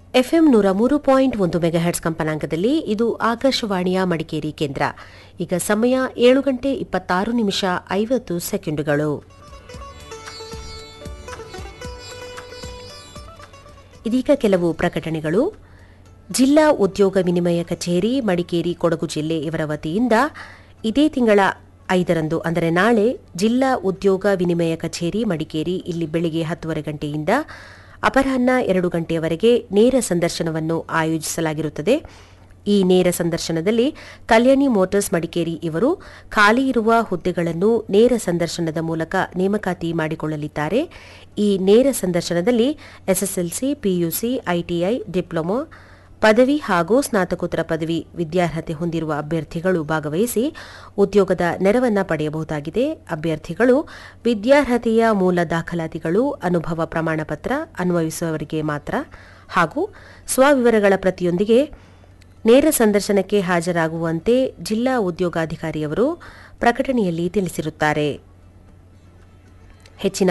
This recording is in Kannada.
ಎಫ್ಎಂ ನೂರ ಮೂರು ಪಾಯಿಂಟ್ ಒಂದು ಮೆಗಾಹೆಟ್ಸ್ ಕಂಪನಾಂಕದಲ್ಲಿ ಇದು ಆಕಾಶವಾಣಿಯ ಮಡಿಕೇರಿ ಕೇಂದ್ರ ಈಗ ಸಮಯ ಏಳು ಗಂಟೆ ಇಪ್ಪತ್ತಾರು ನಿಮಿಷ ಐವತ್ತು ಸೆಕೆಂಡುಗಳು ಇದೀಗ ಕೆಲವು ಪ್ರಕಟಣೆಗಳು ಜಿಲ್ಲಾ ಉದ್ಯೋಗ ವಿನಿಮಯ ಕಚೇರಿ ಮಡಿಕೇರಿ ಕೊಡಗು ಜಿಲ್ಲೆ ಇವರ ವತಿಯಿಂದ ಇದೇ ತಿಂಗಳ ಐದರಂದು ಅಂದರೆ ನಾಳೆ ಜಿಲ್ಲಾ ಉದ್ಯೋಗ ವಿನಿಮಯ ಕಚೇರಿ ಮಡಿಕೇರಿ ಇಲ್ಲಿ ಬೆಳಿಗ್ಗೆ ಹತ್ತುವರೆ ಗಂಟೆಯಿಂದ ಅಪರಾಹ್ನ ಎರಡು ಗಂಟೆಯವರೆಗೆ ನೇರ ಸಂದರ್ಶನವನ್ನು ಆಯೋಜಿಸಲಾಗಿರುತ್ತದೆ ಈ ನೇರ ಸಂದರ್ಶನದಲ್ಲಿ ಕಲ್ಯಾಣಿ ಮೋಟಾರ್ಸ್ ಮಡಿಕೇರಿ ಇವರು ಖಾಲಿ ಇರುವ ಹುದ್ದೆಗಳನ್ನು ನೇರ ಸಂದರ್ಶನದ ಮೂಲಕ ನೇಮಕಾತಿ ಮಾಡಿಕೊಳ್ಳಲಿದ್ದಾರೆ ಈ ನೇರ ಸಂದರ್ಶನದಲ್ಲಿ ಎಸ್ಎಸ್ಎಲ್ಸಿ ಪಿಯುಸಿ ಐಟಿಐ ಡಿಪ್ಲೊಮಾ ಪದವಿ ಹಾಗೂ ಸ್ನಾತಕೋತ್ತರ ಪದವಿ ವಿದ್ಯಾರ್ಹತೆ ಹೊಂದಿರುವ ಅಭ್ಯರ್ಥಿಗಳು ಭಾಗವಹಿಸಿ ಉದ್ಯೋಗದ ನೆರವನ್ನ ಪಡೆಯಬಹುದಾಗಿದೆ ಅಭ್ಯರ್ಥಿಗಳು ವಿದ್ಯಾರ್ಹತೆಯ ಮೂಲ ದಾಖಲಾತಿಗಳು ಅನುಭವ ಪ್ರಮಾಣಪತ್ರ ಅನ್ವಯಿಸುವವರಿಗೆ ಮಾತ್ರ ಹಾಗೂ ಸ್ವವಿವರಗಳ ಪ್ರತಿಯೊಂದಿಗೆ ನೇರ ಸಂದರ್ಶನಕ್ಕೆ ಹಾಜರಾಗುವಂತೆ ಜಿಲ್ಲಾ ಉದ್ಯೋಗಾಧಿಕಾರಿಯವರು ಪ್ರಕಟಣೆಯಲ್ಲಿ ತಿಳಿಸಿರುತ್ತಾರೆ ಹೆಚ್ಚಿನ